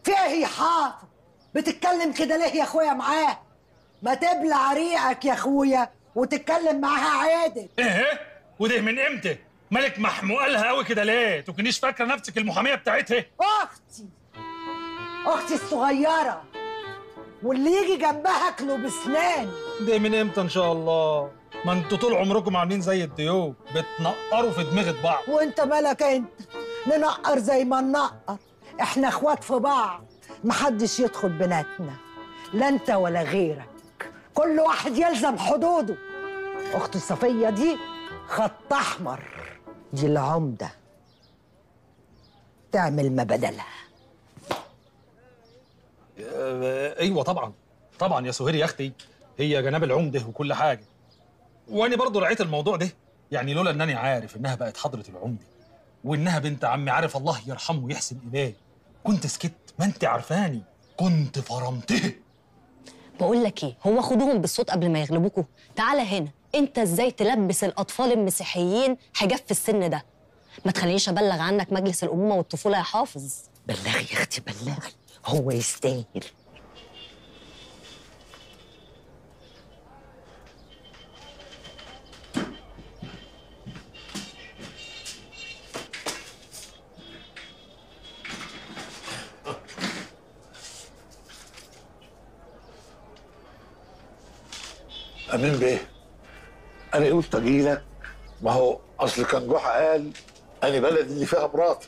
في ايه يا حافظ بتتكلم كده ليه يا اخويا معاه ما تبلع ريقك يا اخويا وتتكلم معاها عادل ايه وده من امتى مالك محموقه لها قوي كده ليه تكونيش فاكره نفسك المحاميه بتاعتها اختي اختي الصغيره واللي يجي جنبها اكله بسنان ده من امتى ان شاء الله ما انتوا طول عمركم عاملين زي الديوب بتنقروا في دماغ بعض وانت مالك انت ننقر زي ما ننقر احنا اخوات في بعض محدش يدخل بيناتنا لا انت ولا غيرك كل واحد يلزم حدوده اختي صفيه دي خط احمر دي العمده تعمل ما بدلها آه، ايوه طبعا طبعا يا سهير يا اختي هي جناب العمده وكل حاجه وانا برضو رعيت الموضوع ده يعني لولا انني عارف انها بقت حضره العمده وانها بنت عمي عارف الله يرحمه ويحسن اليه كنت سكت ما انت عارفاني كنت فرمته بقول لك ايه هو خدوهم بالصوت قبل ما يغلبوكوا تعالى هنا انت ازاي تلبس الاطفال المسيحيين حجاب في السن ده ما تخلينيش ابلغ عنك مجلس الامومه والطفوله يا حافظ بلغي يا اختي بلغي هو يستاهل امين بيه انا قلت اجي لك ما هو اصل كان جحا قال انا بلد اللي فيها مراتي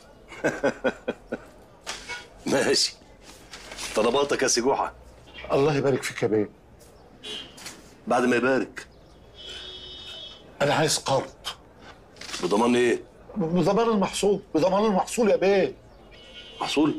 ماشي طلباتك يا سي جحا الله يبارك فيك يا بيه بعد ما يبارك انا عايز قرض بضمان ايه؟ بضمان المحصول بضمان المحصول يا بيه محصول؟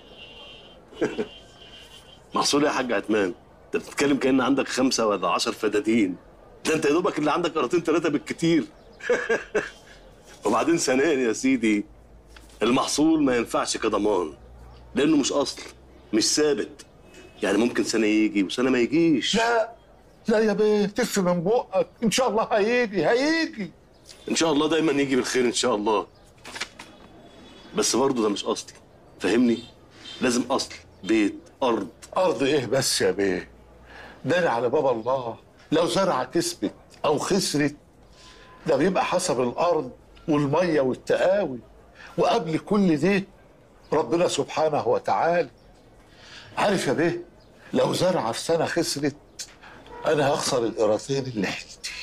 محصول إيه يا حاج عتمان انت بتتكلم كأن عندك خمسة ولا عشر فدادين ده انت يا دوبك اللي عندك قرطين ثلاثة بالكتير وبعدين ثانيا يا سيدي المحصول ما ينفعش كضمان لأنه مش أصل مش ثابت يعني ممكن سنة يجي وسنة ما يجيش لا لا يا بيه تف من بقك ان شاء الله هيجي هيجي ان شاء الله دايما يجي بالخير ان شاء الله بس برضه ده مش اصلي فاهمني لازم اصل بيت ارض ارض ايه بس يا بيه داري على باب الله لو زرعه كسبت او خسرت ده بيبقى حسب الارض والميه والتقاوي وقبل كل ده ربنا سبحانه وتعالى عارف يا بيه لو زرعه في سنه خسرت انا هخسر القراطين اللي حيلتي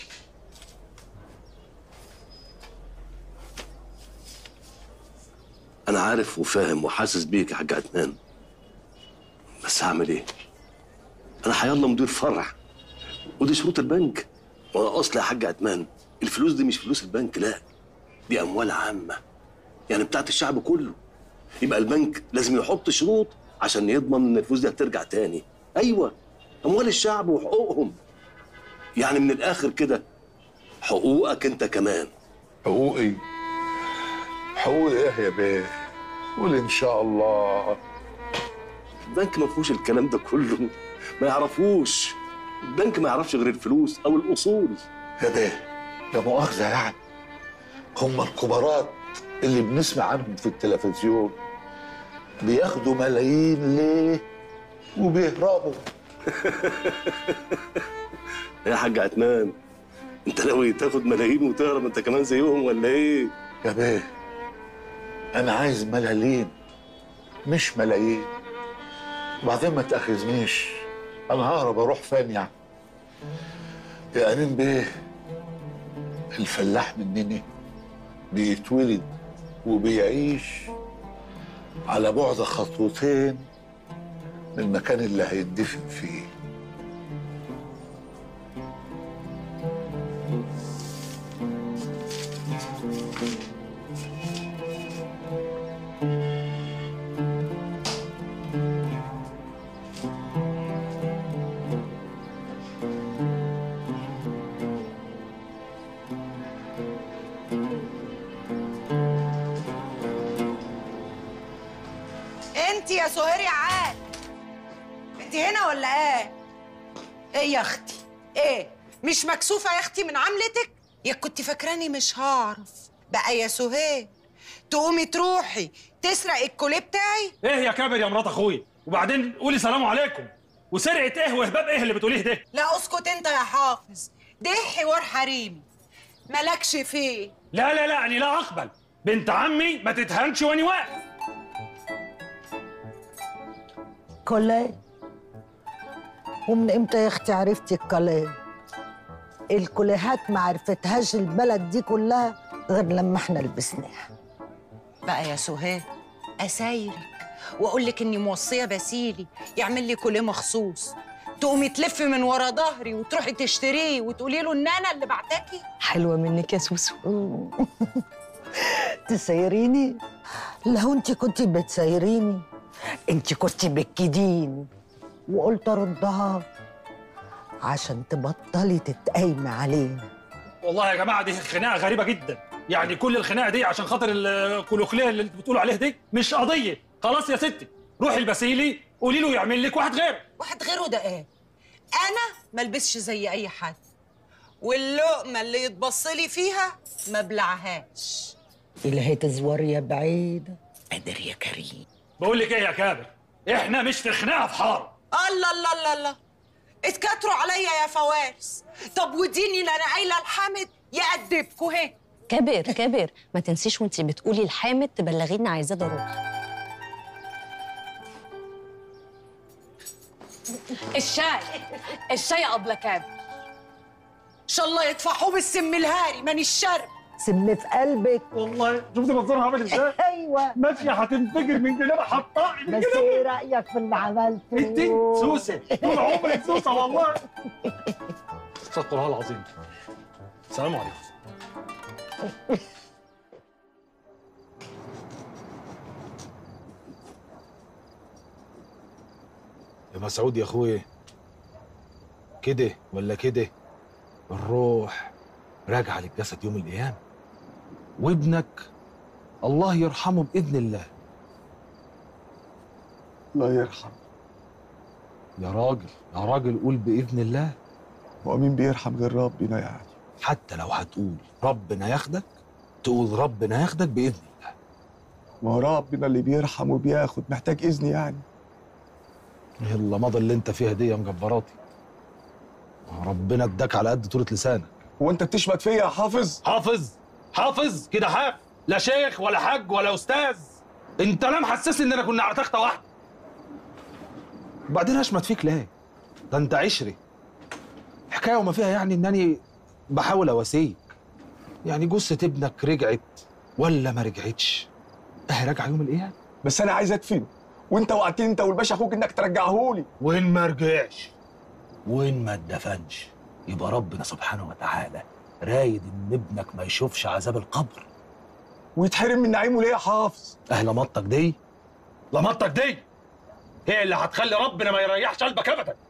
انا عارف وفاهم وحاسس بيك يا حاج عدنان بس هعمل ايه انا حيالله مدير فرع ودي شروط البنك وانا اصل يا حاج عدنان الفلوس دي مش فلوس البنك لا دي اموال عامه يعني بتاعت الشعب كله يبقى البنك لازم يحط شروط عشان يضمن ان الفلوس دي هترجع تاني ايوه اموال الشعب وحقوقهم يعني من الاخر كده حقوقك انت كمان حقوقي حقوقي ايه يا بيه قول ان شاء الله البنك ما فيهوش الكلام ده كله ما يعرفوش البنك ما يعرفش غير الفلوس او الاصول يا بيه لا مؤاخذة يعني هم الكبارات اللي بنسمع عنهم في التلفزيون بياخدوا ملايين ليه وبيهربوا يا حاج عتمان انت ناوي تاخد ملايين وتهرب انت كمان زيهم ولا ايه يا بيه انا عايز ملالين مش ملايين وبعدين ما تاخذنيش انا ههرب اروح فين يعني يا امين بيه الفلاح مننا بيتولد وبيعيش على بعد خطوتين من المكان اللي هيدفن فيه انت يا سهير يا عاد انت هنا ولا ايه ايه يا اختي ايه مش مكسوفه يا اختي من عملتك يا كنت فاكراني مش هعرف بقى يا سهير تقومي تروحي تسرق الكوليه بتاعي ايه يا كابر يا مرات اخويا وبعدين قولي سلام عليكم وسرقه ايه وهباب ايه اللي بتقوليه ده لا اسكت انت يا حافظ ده حوار حريمي مالكش فيه لا لا لا انا لا اقبل بنت عمي ما تتهنش واني واقف كوليه ومن امتى يا اختي عرفتي الكلام الكليهات ما عرفتهاش البلد دي كلها غير لما احنا لبسناها بقى يا سهاد اسايرك واقول لك اني موصيه بسيلي يعمل لي كوليه مخصوص تقومي تلفي من ورا ظهري وتروحي تشتريه وتقولي له ان انا اللي بعتكي حلوه منك يا سوسو تسيريني لو انت كنت بتسيريني انت كنت بتكديني وقلت اردها عشان تبطلي تتقايمي علينا والله يا جماعه دي خناقه غريبه جدا يعني كل الخناقه دي عشان خاطر الكلوخليه اللي انتوا بتقولوا عليه دي مش قضيه خلاص يا ستي روحي البسيلي قولي له يعمل لك واحد غيره واحد غيره ده ايه انا ما البسش زي اي حد واللقمه اللي يتبص لي فيها ما بلعهاش إلهي تزور يا بعيدة قادر يا كريم بقول لك ايه يا كابر احنا مش في خناقه في حاره الله الله الله الله اتكتروا عليا يا فوارس طب وديني اللي انا قايله لحامد يأدبكوا اهي كبر كبر ما تنسيش وانتي بتقولي لحامد تبلغيني عايزاه اروح الشاي الشاي قبل كام ان شاء الله يطفحوه بالسم الهاري من الشرب سم في قلبك والله شفت منظرها عامل ازاي ايوه ماشيه هتنفجر من جنابها حطاقي من بس ايه رايك في اللي عملته انت سوسه طول عمرك سوسه والله استغفر الله العظيم السلام عليكم يا مسعود يا اخويا كده ولا كده الروح راجعه للجسد يوم القيامه وابنك الله يرحمه باذن الله الله يرحم يا راجل يا راجل قول باذن الله هو مين بيرحم غير ربنا يعني حتى لو هتقول ربنا ياخدك تقول ربنا ياخدك باذن الله ما هو ربنا اللي بيرحم وبياخد محتاج اذن يعني يلا مضى اللي انت فيها دي يا مجبراتي ربنا اداك على قد طولة لسانك هو انت بتشمت فيا يا حافظ حافظ حافظ كده حاف لا شيخ ولا حاج ولا استاذ انت لا محسسني اننا كنا على تخته واحده وبعدين اشمت فيك ليه ده انت عشري حكايه وما فيها يعني انني بحاول اواسيك يعني جثه ابنك رجعت ولا ما رجعتش اهي راجعه يوم القيامه بس انا عايز ادفن وانت وعدتني انت والباشا اخوك انك ترجعهولي وين ما رجعش وين ما اتدفنش يبقى ربنا سبحانه وتعالى رايد ان ابنك ما يشوفش عذاب القبر ويتحرم من نعيمه ليه يا حافظ اه لمطك دي لمطك دي هي اللي هتخلي ربنا ما يريحش قلبك ابدا